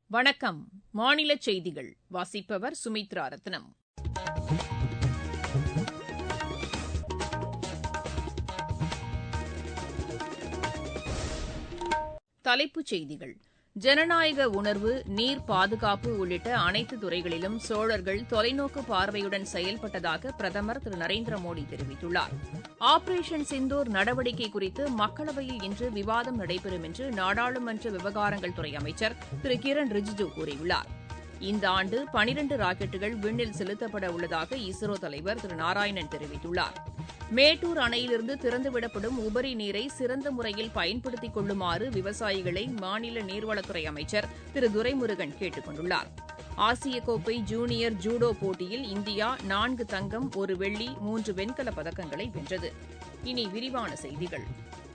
வணக்கம் மாநில செய்திகள் வாசிப்பவர் சுமித்ரா ரத்னம் தலைப்புச் செய்திகள் ஜனநாயக உணர்வு நீர் பாதுகாப்பு உள்ளிட்ட அனைத்து துறைகளிலும் சோழர்கள் தொலைநோக்கு பார்வையுடன் செயல்பட்டதாக பிரதமர் திரு நரேந்திர மோடி தெரிவித்துள்ளார் ஆபரேஷன் சிந்தூர் நடவடிக்கை குறித்து மக்களவையில் இன்று விவாதம் நடைபெறும் என்று நாடாளுமன்ற விவகாரங்கள் துறை அமைச்சர் திரு கிரண் ரிஜிஜூ கூறியுள்ளார் இந்த ஆண்டு பனிரண்டு ராக்கெட்டுகள் விண்ணில் செலுத்தப்பட உள்ளதாக இஸ்ரோ தலைவர் திரு நாராயணன் தெரிவித்துள்ளார் மேட்டூர் அணையிலிருந்து திறந்துவிடப்படும் உபரி நீரை சிறந்த முறையில் பயன்படுத்திக் கொள்ளுமாறு விவசாயிகளை மாநில நீர்வளத்துறை அமைச்சர் திரு துரைமுருகன் கேட்டுக் கொண்டுள்ளார் ஆசிய கோப்பை ஜூனியர் ஜூடோ போட்டியில் இந்தியா நான்கு தங்கம் ஒரு வெள்ளி மூன்று வெண்கலப் பதக்கங்களை வென்றது இனி விரிவான செய்திகள்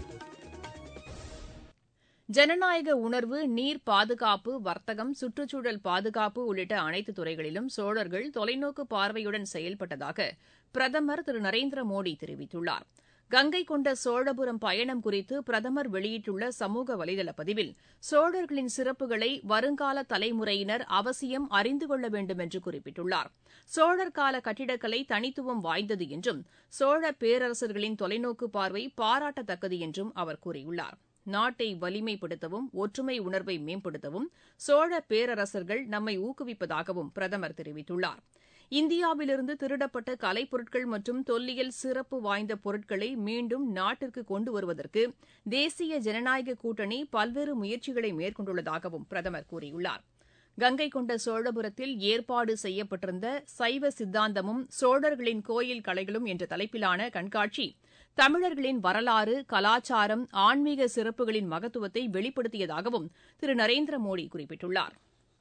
ஜனநாயக உணர்வு நீர் பாதுகாப்பு வர்த்தகம் சுற்றுச்சூழல் பாதுகாப்பு உள்ளிட்ட அனைத்து துறைகளிலும் சோழர்கள் தொலைநோக்கு பார்வையுடன் செயல்பட்டதாக பிரதமர் திரு நரேந்திர மோடி தெரிவித்துள்ளார் கங்கை கொண்ட சோழபுரம் பயணம் குறித்து பிரதமர் வெளியிட்டுள்ள சமூக வலைதள பதிவில் சோழர்களின் சிறப்புகளை வருங்கால தலைமுறையினர் அவசியம் அறிந்து கொள்ள வேண்டும் என்று குறிப்பிட்டுள்ளார் சோழர் கால கட்டிடக்கலை தனித்துவம் வாய்ந்தது என்றும் சோழ பேரரசர்களின் தொலைநோக்கு பார்வை பாராட்டத்தக்கது என்றும் அவர் கூறியுள்ளார் நாட்டை வலிமைப்படுத்தவும் ஒற்றுமை உணர்வை மேம்படுத்தவும் சோழ பேரரசர்கள் நம்மை ஊக்குவிப்பதாகவும் பிரதமர் தெரிவித்துள்ளார் இந்தியாவிலிருந்து திருடப்பட்ட கலைப்பொருட்கள் மற்றும் தொல்லியல் சிறப்பு வாய்ந்த பொருட்களை மீண்டும் நாட்டிற்கு கொண்டு வருவதற்கு தேசிய ஜனநாயக கூட்டணி பல்வேறு முயற்சிகளை மேற்கொண்டுள்ளதாகவும் பிரதமர் கூறியுள்ளார் கங்கை கொண்ட சோழபுரத்தில் ஏற்பாடு செய்யப்பட்டிருந்த சைவ சித்தாந்தமும் சோழர்களின் கோயில் கலைகளும் என்ற தலைப்பிலான கண்காட்சி தமிழர்களின் வரலாறு கலாச்சாரம் ஆன்மீக சிறப்புகளின் மகத்துவத்தை வெளிப்படுத்தியதாகவும் திரு நரேந்திர மோடி குறிப்பிட்டுள்ளார்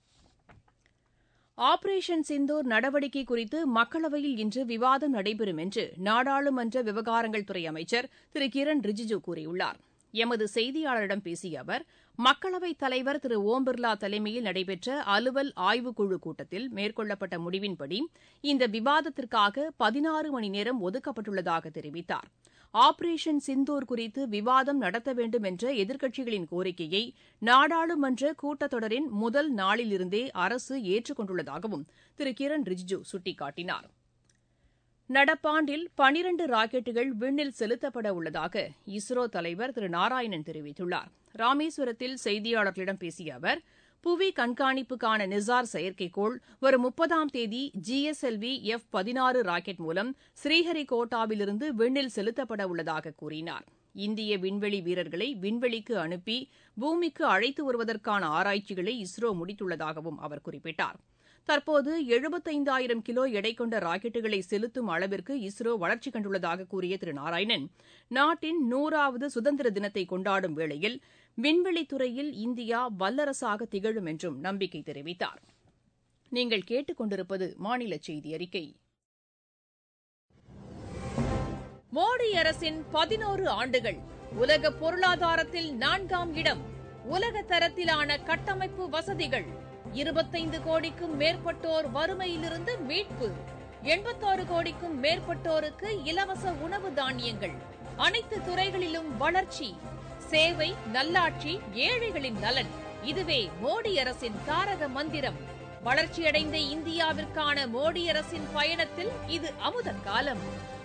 ஆபரேஷன் சிந்தூர் நடவடிக்கை குறித்து மக்களவையில் இன்று விவாதம் நடைபெறும் என்று நாடாளுமன்ற விவகாரங்கள் துறை அமைச்சர் திரு கிரண் ரிஜிஜூ கூறியுள்ளார் எமது செய்தியாளரிடம் பேசிய அவர் மக்களவைத் தலைவர் திரு ஓம் பிர்லா தலைமையில் நடைபெற்ற அலுவல் ஆய்வுக்குழு கூட்டத்தில் மேற்கொள்ளப்பட்ட முடிவின்படி இந்த விவாதத்திற்காக பதினாறு மணி நேரம் ஒதுக்கப்பட்டுள்ளதாக தெரிவித்தார் ஆபரேஷன் சிந்தூர் குறித்து விவாதம் நடத்த வேண்டும் என்ற எதிர்க்கட்சிகளின் கோரிக்கையை நாடாளுமன்ற கூட்டத்தொடரின் முதல் நாளிலிருந்தே அரசு ஏற்றுக் கொண்டுள்ளதாகவும் திரு கிரண் ரிஜிஜூ சுட்டிக்காட்டினார் நடப்பாண்டில் பனிரண்டு ராக்கெட்டுகள் விண்ணில் செலுத்தப்பட உள்ளதாக இஸ்ரோ தலைவர் திரு நாராயணன் தெரிவித்துள்ளார் ராமேஸ்வரத்தில் செய்தியாளர்களிடம் பேசிய அவர் புவி கண்காணிப்புக்கான நிசார் செயற்கைக்கோள் வரும் முப்பதாம் தேதி ஜிஎஸ்எல்வி எஃப் பதினாறு ராக்கெட் மூலம் ஸ்ரீஹரிகோட்டாவிலிருந்து விண்ணில் செலுத்தப்பட உள்ளதாக கூறினார் இந்திய விண்வெளி வீரர்களை விண்வெளிக்கு அனுப்பி பூமிக்கு அழைத்து வருவதற்கான ஆராய்ச்சிகளை இஸ்ரோ முடித்துள்ளதாகவும் அவர் குறிப்பிட்டார் தற்போது எழுபத்தைந்தாயிரம் கிலோ எடை கொண்ட ராக்கெட்டுகளை செலுத்தும் அளவிற்கு இஸ்ரோ வளர்ச்சி கண்டுள்ளதாக கூறிய திரு நாராயணன் நாட்டின் நூறாவது சுதந்திர தினத்தை கொண்டாடும் வேளையில் விண்வெளித்துறையில் இந்தியா வல்லரசாக திகழும் என்றும் நம்பிக்கை தெரிவித்தார் நீங்கள் கேட்டுக்கொண்டிருப்பது மாநில செய்தி அறிக்கை மோடி அரசின் பதினோரு ஆண்டுகள் உலக பொருளாதாரத்தில் நான்காம் இடம் உலக தரத்திலான கட்டமைப்பு வசதிகள் இருபத்தைந்து கோடிக்கும் மேற்பட்டோர் வறுமையிலிருந்து மீட்பு எண்பத்தாறு கோடிக்கும் மேற்பட்டோருக்கு இலவச உணவு தானியங்கள் அனைத்து துறைகளிலும் வளர்ச்சி சேவை நல்லாட்சி ஏழைகளின் நலன் இதுவே மோடி அரசின் தாரக மந்திரம் வளர்ச்சியடைந்த இந்தியாவிற்கான மோடி அரசின் பயணத்தில் இது அமுத காலம்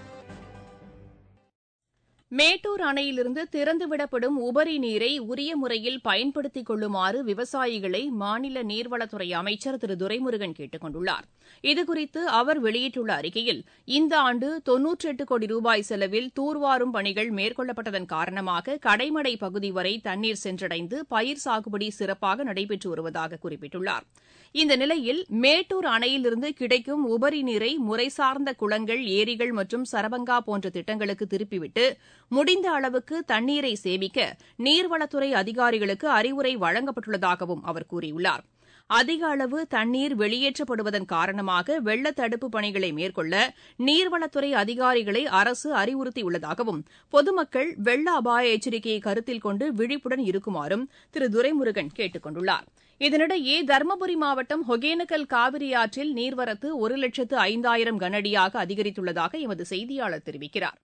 மேட்டூர் அணையிலிருந்து திறந்துவிடப்படும் உபரி நீரை உரிய முறையில் பயன்படுத்திக் கொள்ளுமாறு விவசாயிகளை மாநில நீர்வளத்துறை அமைச்சர் திரு துரைமுருகன் கேட்டுக் கொண்டுள்ளார் இதுகுறித்து அவர் வெளியிட்டுள்ள அறிக்கையில் இந்த ஆண்டு தொன்னூற்றி எட்டு கோடி ரூபாய் செலவில் தூர்வாரும் பணிகள் மேற்கொள்ளப்பட்டதன் காரணமாக கடைமடை பகுதி வரை தண்ணீர் சென்றடைந்து பயிர் சாகுபடி சிறப்பாக நடைபெற்று வருவதாக குறிப்பிட்டுள்ளார் இந்த நிலையில் மேட்டூர் அணையிலிருந்து கிடைக்கும் உபரி நீரை முறைசார்ந்த குளங்கள் ஏரிகள் மற்றும் சரபங்கா போன்ற திட்டங்களுக்கு திருப்பிவிட்டு முடிந்த அளவுக்கு தண்ணீரை சேமிக்க நீர்வளத்துறை அதிகாரிகளுக்கு அறிவுரை வழங்கப்பட்டுள்ளதாகவும் அவர் கூறியுள்ளார் அதிக அளவு தண்ணீர் வெளியேற்றப்படுவதன் காரணமாக வெள்ள தடுப்பு பணிகளை மேற்கொள்ள நீர்வளத்துறை அதிகாரிகளை அரசு அறிவுறுத்தியுள்ளதாகவும் பொதுமக்கள் வெள்ள அபாய எச்சரிக்கையை கருத்தில் கொண்டு விழிப்புடன் இருக்குமாறும் திரு துரைமுருகன் கேட்டுக் கொண்டுள்ளார் இதனிடையே தருமபுரி மாவட்டம் ஒகேனக்கல் காவிரி ஆற்றில் நீர்வரத்து ஒரு லட்சத்து ஐந்தாயிரம் கனஅடியாக அதிகரித்துள்ளதாக எமது செய்தியாளர் தெரிவிக்கிறார்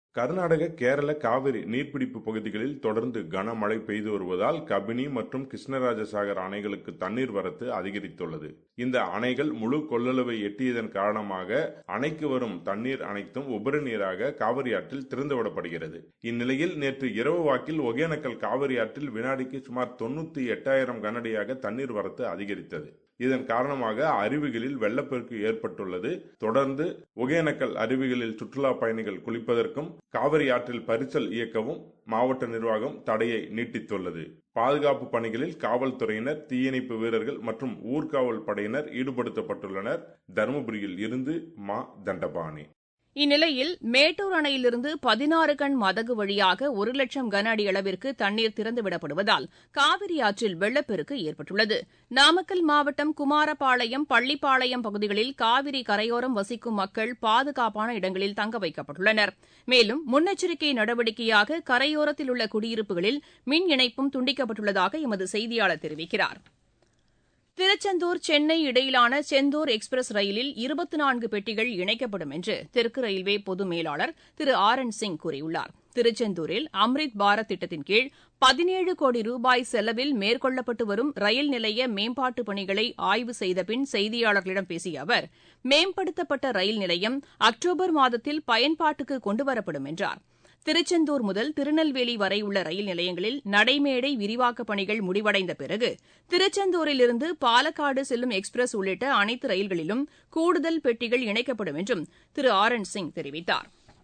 கர்நாடக கேரள காவிரி நீர்பிடிப்பு பகுதிகளில் தொடர்ந்து கனமழை பெய்து வருவதால் கபினி மற்றும் கிருஷ்ணராஜசாகர் அணைகளுக்கு தண்ணீர் வரத்து அதிகரித்துள்ளது இந்த அணைகள் முழு கொள்ளளவை எட்டியதன் காரணமாக அணைக்கு வரும் தண்ணீர் அனைத்தும் உபரி நீராக காவிரி ஆற்றில் திறந்துவிடப்படுகிறது இந்நிலையில் நேற்று இரவு வாக்கில் ஒகேனக்கல் காவிரி ஆற்றில் வினாடிக்கு சுமார் தொண்ணூத்தி எட்டாயிரம் கனடியாக தண்ணீர் வரத்து அதிகரித்தது இதன் காரணமாக அருவிகளில் வெள்ளப்பெருக்கு ஏற்பட்டுள்ளது தொடர்ந்து ஒகேனக்கல் அருவிகளில் சுற்றுலா பயணிகள் குளிப்பதற்கும் காவிரி ஆற்றில் பரிசல் இயக்கவும் மாவட்ட நிர்வாகம் தடையை நீட்டித்துள்ளது பாதுகாப்பு பணிகளில் காவல்துறையினர் தீயணைப்பு வீரர்கள் மற்றும் ஊர்காவல் படையினர் ஈடுபடுத்தப்பட்டுள்ளனர் தருமபுரியில் இருந்து மா தண்டபாணி இந்நிலையில் மேட்டூர் அணையிலிருந்து பதினாறு கண் மதகு வழியாக ஒரு லட்சம் கன அடி அளவிற்கு தண்ணீர் திறந்துவிடப்படுவதால் காவிரி ஆற்றில் வெள்ளப்பெருக்கு ஏற்பட்டுள்ளது நாமக்கல் மாவட்டம் குமாரபாளையம் பள்ளிப்பாளையம் பகுதிகளில் காவிரி கரையோரம் வசிக்கும் மக்கள் பாதுகாப்பான இடங்களில் தங்க வைக்கப்பட்டுள்ளனர் மேலும் முன்னெச்சரிக்கை நடவடிக்கையாக கரையோரத்தில் உள்ள குடியிருப்புகளில் மின் இணைப்பும் துண்டிக்கப்பட்டுள்ளதாக எமது செய்தியாளர் தெரிவிக்கிறார் திருச்செந்தூர் சென்னை இடையிலான செந்தூர் எக்ஸ்பிரஸ் ரயிலில் இருபத்தி நான்கு பெட்டிகள் இணைக்கப்படும் என்று தெற்கு ரயில்வே பொது மேலாளர் திரு ஆர் என் சிங் கூறியுள்ளார் திருச்செந்தூரில் அம்ரித் பாரத் திட்டத்தின் கீழ் பதினேழு கோடி ரூபாய் செலவில் மேற்கொள்ளப்பட்டு வரும் ரயில் நிலைய மேம்பாட்டுப் பணிகளை ஆய்வு செய்த பின் செய்தியாளர்களிடம் பேசிய அவர் மேம்படுத்தப்பட்ட ரயில் நிலையம் அக்டோபர் மாதத்தில் பயன்பாட்டுக்கு கொண்டுவரப்படும் என்றார் திருச்செந்தூர் முதல் திருநெல்வேலி வரை உள்ள ரயில் நிலையங்களில் நடைமேடை விரிவாக்கப் பணிகள் முடிவடைந்த பிறகு திருச்செந்தூரிலிருந்து பாலக்காடு செல்லும் எக்ஸ்பிரஸ் உள்ளிட்ட அனைத்து ரயில்களிலும் கூடுதல் பெட்டிகள் இணைக்கப்படும் என்றும் திரு ஆர் என் சிங் தெரிவித்தார்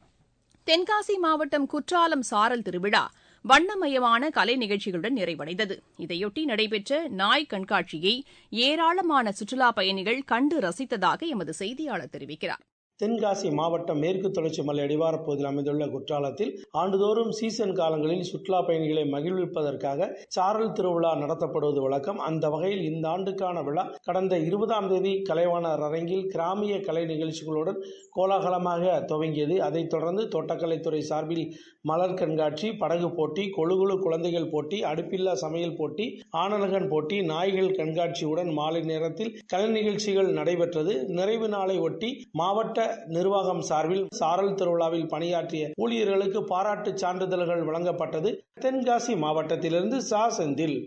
தென்காசி மாவட்டம் குற்றாலம் சாரல் திருவிழா வண்ணமயமான கலை நிகழ்ச்சிகளுடன் நிறைவடைந்தது இதையொட்டி நடைபெற்ற நாய் கண்காட்சியை ஏராளமான சுற்றுலாப் பயணிகள் கண்டு ரசித்ததாக எமது செய்தியாளர் தெரிவிக்கிறார் தென்காசி மாவட்டம் மேற்கு தொடர்ச்சி மலை அடிவாரப் பகுதியில் அமைந்துள்ள குற்றாலத்தில் ஆண்டுதோறும் சீசன் காலங்களில் சுற்றுலா பயணிகளை மகிழ்விப்பதற்காக சாரல் திருவிழா நடத்தப்படுவது வழக்கம் அந்த வகையில் இந்த ஆண்டுக்கான விழா கடந்த இருபதாம் தேதி கலைவாணர் அரங்கில் கிராமிய கலை நிகழ்ச்சிகளுடன் கோலாகலமாக துவங்கியது அதைத் தொடர்ந்து தோட்டக்கலைத்துறை சார்பில் மலர் கண்காட்சி படகு போட்டி கொழுகுழு குழந்தைகள் போட்டி அடுப்பில்லா சமையல் போட்டி ஆனலகன் போட்டி நாய்கள் கண்காட்சியுடன் மாலை நேரத்தில் கலை நிகழ்ச்சிகள் நடைபெற்றது நிறைவு நாளை ஒட்டி மாவட்ட நிர்வாகம் சார்பில் சாரல் திருவிழாவில் பணியாற்றிய ஊழியர்களுக்கு பாராட்டு சான்றிதழ்கள் வழங்கப்பட்டது தென்காசி மாவட்டத்திலிருந்து சா செந்தில்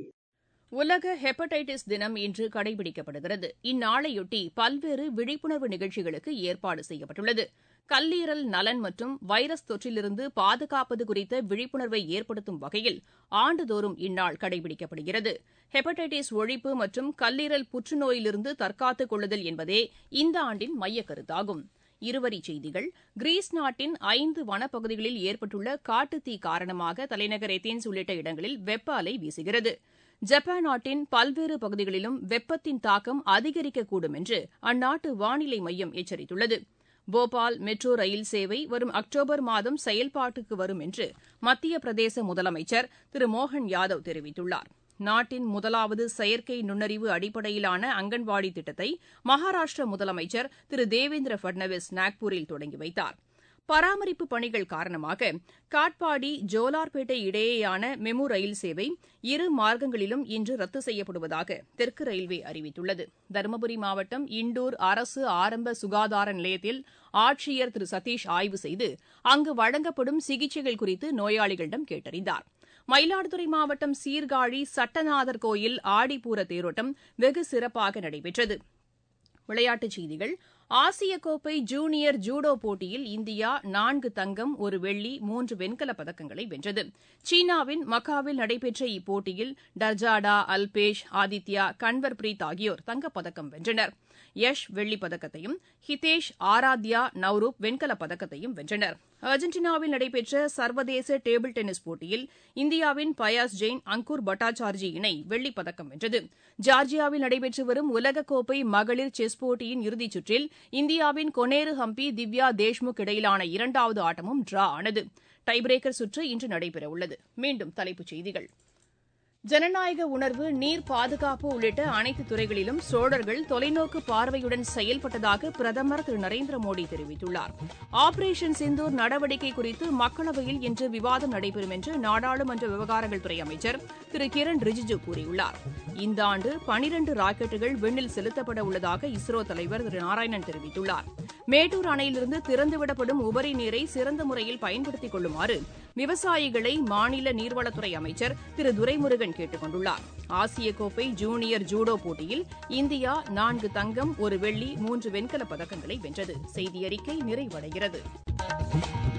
உலக ஹெப்படைட்டிஸ் தினம் இன்று கடைபிடிக்கப்படுகிறது இந்நாளையொட்டி பல்வேறு விழிப்புணர்வு நிகழ்ச்சிகளுக்கு ஏற்பாடு செய்யப்பட்டுள்ளது கல்லீரல் நலன் மற்றும் வைரஸ் தொற்றிலிருந்து பாதுகாப்பது குறித்த விழிப்புணர்வை ஏற்படுத்தும் வகையில் ஆண்டுதோறும் இந்நாள் கடைபிடிக்கப்படுகிறது ஹெப்படைட்டிஸ் ஒழிப்பு மற்றும் கல்லீரல் புற்றுநோயிலிருந்து தற்காத்துக் கொள்ளுதல் என்பதே இந்த ஆண்டின் மையக்கருத்தாகும் இருவரிச் செய்திகள் கிரீஸ் நாட்டின் ஐந்து வனப்பகுதிகளில் ஏற்பட்டுள்ள காட்டுத்தீ காரணமாக தலைநகர் எத்தேன்ஸ் உள்ளிட்ட இடங்களில் வெப்ப அலை வீசுகிறது ஜப்பான் நாட்டின் பல்வேறு பகுதிகளிலும் வெப்பத்தின் தாக்கம் அதிகரிக்கக்கூடும் என்று அந்நாட்டு வானிலை மையம் எச்சரித்துள்ளது போபால் மெட்ரோ ரயில் சேவை வரும் அக்டோபர் மாதம் செயல்பாட்டுக்கு வரும் என்று மத்திய பிரதேச முதலமைச்சர் திரு மோகன் யாதவ் தெரிவித்துள்ளார் நாட்டின் முதலாவது செயற்கை நுண்ணறிவு அடிப்படையிலான அங்கன்வாடி திட்டத்தை மகாராஷ்டிர முதலமைச்சர் திரு தேவேந்திர பட்னவிஸ் நாக்பூரில் தொடங்கி வைத்தார் பராமரிப்பு பணிகள் காரணமாக காட்பாடி ஜோலார்பேட்டை இடையேயான மெமு ரயில் சேவை இரு மார்க்கங்களிலும் இன்று ரத்து செய்யப்படுவதாக தெற்கு ரயில்வே அறிவித்துள்ளது தருமபுரி மாவட்டம் இண்டூர் அரசு ஆரம்ப சுகாதார நிலையத்தில் ஆட்சியர் திரு சதீஷ் ஆய்வு செய்து அங்கு வழங்கப்படும் சிகிச்சைகள் குறித்து நோயாளிகளிடம் கேட்டறிந்தார் மயிலாடுதுறை மாவட்டம் சீர்காழி சட்டநாதர் கோயில் ஆடிப்பூர தேரோட்டம் வெகு சிறப்பாக நடைபெற்றது விளையாட்டுச் செய்திகள் ஆசிய கோப்பை ஜூனியர் ஜூடோ போட்டியில் இந்தியா நான்கு தங்கம் ஒரு வெள்ளி மூன்று வெண்கலப் பதக்கங்களை வென்றது சீனாவின் மக்காவில் நடைபெற்ற இப்போட்டியில் டர்ஜாடா அல்பேஷ் ஆதித்யா கன்வர் பிரீத் ஆகியோர் தங்கப்பதக்கம் வென்றனர் யஷ் வெள்ளிப் பதக்கத்தையும் ஹிதேஷ் ஆராத்யா நவ்ரூப் வெண்கலப் பதக்கத்தையும் வென்றனர் அர்ஜென்டினாவில் நடைபெற்ற சர்வதேச டேபிள் டென்னிஸ் போட்டியில் இந்தியாவின் பயாஸ் ஜெயின் அங்கூர் பட்டாச்சார்ஜி இணை வெள்ளிப் பதக்கம் வென்றது ஜார்ஜியாவில் நடைபெற்று வரும் உலகக்கோப்பை மகளிர் செஸ் போட்டியின் இறுதிச் சுற்றில் இந்தியாவின் கொனேரு ஹம்பி திவ்யா தேஷ்முக் இடையிலான இரண்டாவது ஆட்டமும் டிரா ஆனது டைபிரேக்கர் சுற்று இன்று நடைபெறவுள்ளது மீண்டும் தலைப்புச் செய்திகள் ஜனநாயக உணர்வு நீர் பாதுகாப்பு உள்ளிட்ட அனைத்து துறைகளிலும் சோழர்கள் தொலைநோக்கு பார்வையுடன் செயல்பட்டதாக பிரதமர் திரு நரேந்திர மோடி தெரிவித்துள்ளார் ஆபரேஷன் சிந்தூர் நடவடிக்கை குறித்து மக்களவையில் இன்று விவாதம் நடைபெறும் என்று நாடாளுமன்ற விவகாரங்கள் துறை அமைச்சர் திரு கிரண் ரிஜிஜு கூறியுள்ளார் இந்த ஆண்டு பனிரண்டு ராக்கெட்டுகள் விண்ணில் செலுத்தப்பட உள்ளதாக இஸ்ரோ தலைவர் திரு நாராயணன் தெரிவித்துள்ளார் மேட்டூர் அணையிலிருந்து திறந்துவிடப்படும் உபரி நீரை சிறந்த முறையில் பயன்படுத்திக் கொள்ளுமாறு விவசாயிகளை மாநில நீர்வளத்துறை அமைச்சர் திரு துரைமுருகன் கேட்டுக் கொண்டுள்ளார் ஆசிய கோப்பை ஜூனியர் ஜூடோ போட்டியில் இந்தியா நான்கு தங்கம் ஒரு வெள்ளி மூன்று வெண்கலப் பதக்கங்களை வென்றது செய்தி அறிக்கை நிறைவடைகிறது